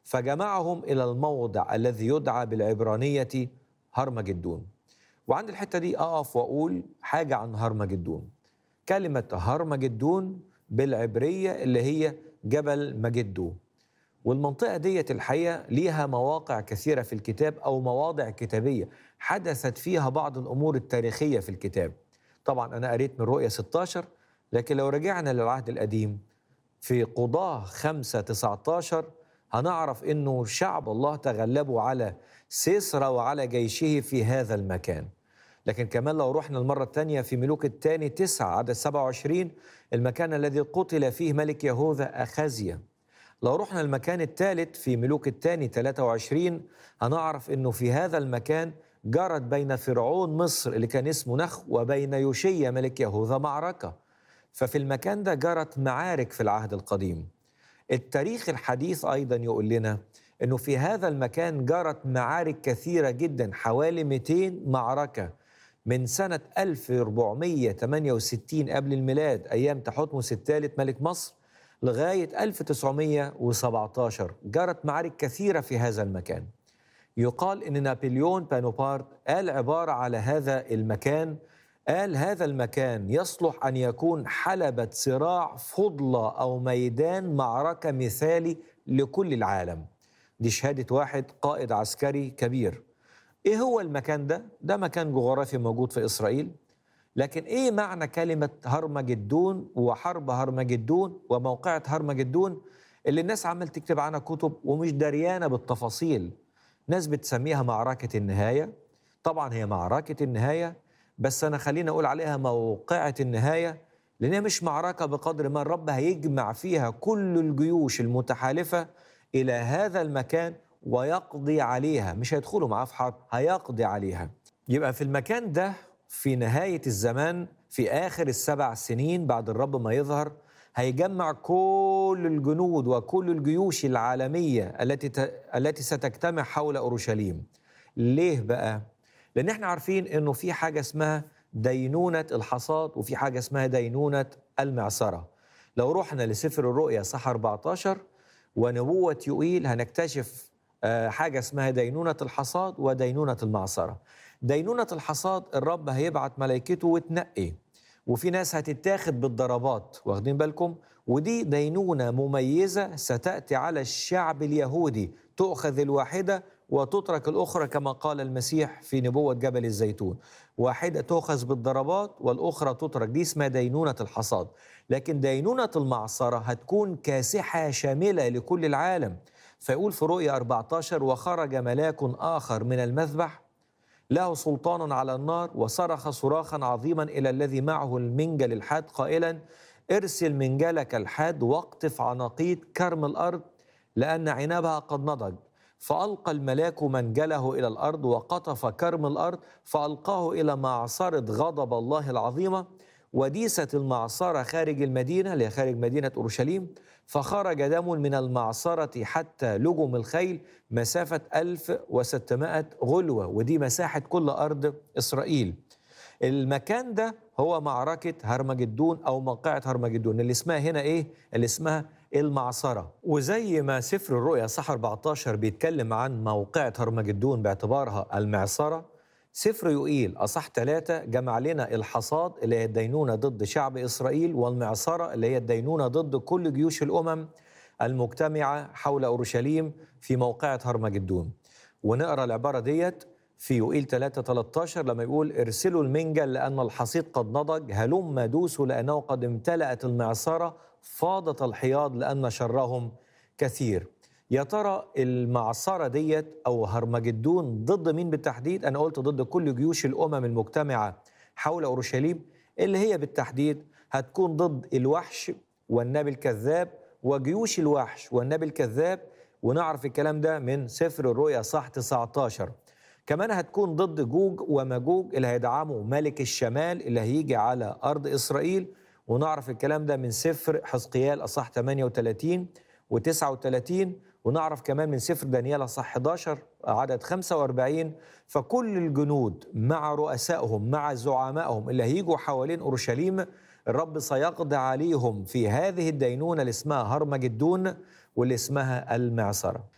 فجمعهم إلى الموضع الذي يدعى بالعبرانية هرمجدون وعند الحتة دي أقف وأقول حاجة عن هرمجدون كلمة هرمجدون بالعبرية اللي هي جبل مجدو والمنطقة ديت الحقيقة ليها مواقع كثيرة في الكتاب أو مواضع كتابية حدثت فيها بعض الأمور التاريخية في الكتاب طبعا أنا قريت من رؤية 16 لكن لو رجعنا للعهد القديم في قضاة 5 19 هنعرف انه شعب الله تغلبوا على سيسرا وعلى جيشه في هذا المكان لكن كمان لو رحنا المرة الثانية في ملوك الثاني تسعة عدد 27 المكان الذي قتل فيه ملك يهوذا أخازيا لو رحنا المكان الثالث في ملوك الثاني 23 هنعرف انه في هذا المكان جرت بين فرعون مصر اللي كان اسمه نخ وبين يوشيا ملك يهوذا معركة ففي المكان ده جرت معارك في العهد القديم التاريخ الحديث ايضا يقول لنا انه في هذا المكان جرت معارك كثيره جدا حوالي 200 معركه من سنه 1468 قبل الميلاد ايام تحتمس الثالث ملك مصر لغايه 1917 جرت معارك كثيره في هذا المكان يقال ان نابليون بانوبارت قال عباره على هذا المكان قال هذا المكان يصلح ان يكون حلبة صراع فضلة او ميدان معركة مثالي لكل العالم. دي شهادة واحد قائد عسكري كبير. ايه هو المكان ده؟ ده مكان جغرافي موجود في اسرائيل. لكن ايه معنى كلمة هرمجدون وحرب هرمجدون وموقعة هرمجدون اللي الناس عمال تكتب عنها كتب ومش دريانة بالتفاصيل. ناس بتسميها معركة النهاية. طبعا هي معركة النهاية بس انا خليني اقول عليها موقعة النهاية لانها مش معركة بقدر ما الرب هيجمع فيها كل الجيوش المتحالفة الى هذا المكان ويقضي عليها مش هيدخلوا معاه في حرب هيقضي عليها يبقى في المكان ده في نهاية الزمان في آخر السبع سنين بعد الرب ما يظهر هيجمع كل الجنود وكل الجيوش العالمية التي ت... التي ستجتمع حول أورشليم ليه بقى؟ لان احنا عارفين انه في حاجه اسمها دينونه الحصاد وفي حاجه اسمها دينونه المعصره لو رحنا لسفر الرؤيا صح 14 ونبوه يوئيل هنكتشف حاجه اسمها دينونه الحصاد ودينونه المعصره دينونه الحصاد الرب هيبعت ملائكته وتنقي وفي ناس هتتاخد بالضربات واخدين بالكم ودي دينونه مميزه ستاتي على الشعب اليهودي تؤخذ الواحده وتترك الأخرى كما قال المسيح في نبوة جبل الزيتون واحدة تؤخذ بالضربات والأخرى تترك دي اسمها دينونة الحصاد لكن دينونة المعصرة هتكون كاسحة شاملة لكل العالم فيقول في رؤيا 14 وخرج ملاك آخر من المذبح له سلطان على النار وصرخ صراخا عظيما إلى الذي معه المنجل الحاد قائلا ارسل منجلك الحاد واقطف عناقيد كرم الأرض لأن عنبها قد نضج فألقى الملاك منجله إلى الأرض وقطف كرم الأرض فألقاه إلى معصرة غضب الله العظيمة وديست المعصرة خارج المدينة اللي خارج مدينة أورشليم فخرج دم من المعصرة حتى لجم الخيل مسافة 1600 غلوة ودي مساحة كل أرض إسرائيل المكان ده هو معركة هرمجدون أو موقعة هرمجدون اللي اسمها هنا إيه؟ اللي اسمها المعصرة وزي ما سفر الرؤيا صح 14 بيتكلم عن موقعة هرمجدون باعتبارها المعصرة سفر يوئيل أصح ثلاثة جمع لنا الحصاد اللي هي الدينونة ضد شعب إسرائيل والمعصرة اللي هي الدينونة ضد كل جيوش الأمم المجتمعة حول أورشليم في موقعة هرمجدون ونقرأ العبارة ديت في يوئيل 3 13 لما يقول ارسلوا المنجل لأن الحصيد قد نضج هلم دوسوا لأنه قد امتلأت المعصرة فاضت الحياض لأن شرهم كثير يا ترى المعصرة ديت أو هرمجدون ضد مين بالتحديد؟ أنا قلت ضد كل جيوش الأمم المجتمعة حول أورشليم اللي هي بالتحديد هتكون ضد الوحش والنبي الكذاب وجيوش الوحش والنبي الكذاب ونعرف الكلام ده من سفر الرؤيا صح 19 كمان هتكون ضد جوج ومجوج اللي هيدعموا ملك الشمال اللي هيجي على أرض إسرائيل ونعرف الكلام ده من سفر حزقيال أصح 38 و39 ونعرف كمان من سفر دانيال أصح 11 عدد 45 فكل الجنود مع رؤسائهم مع زعمائهم اللي هيجوا حوالين أورشليم الرب سيقضي عليهم في هذه الدينونة اللي اسمها هرمجدون واللي اسمها المعصرة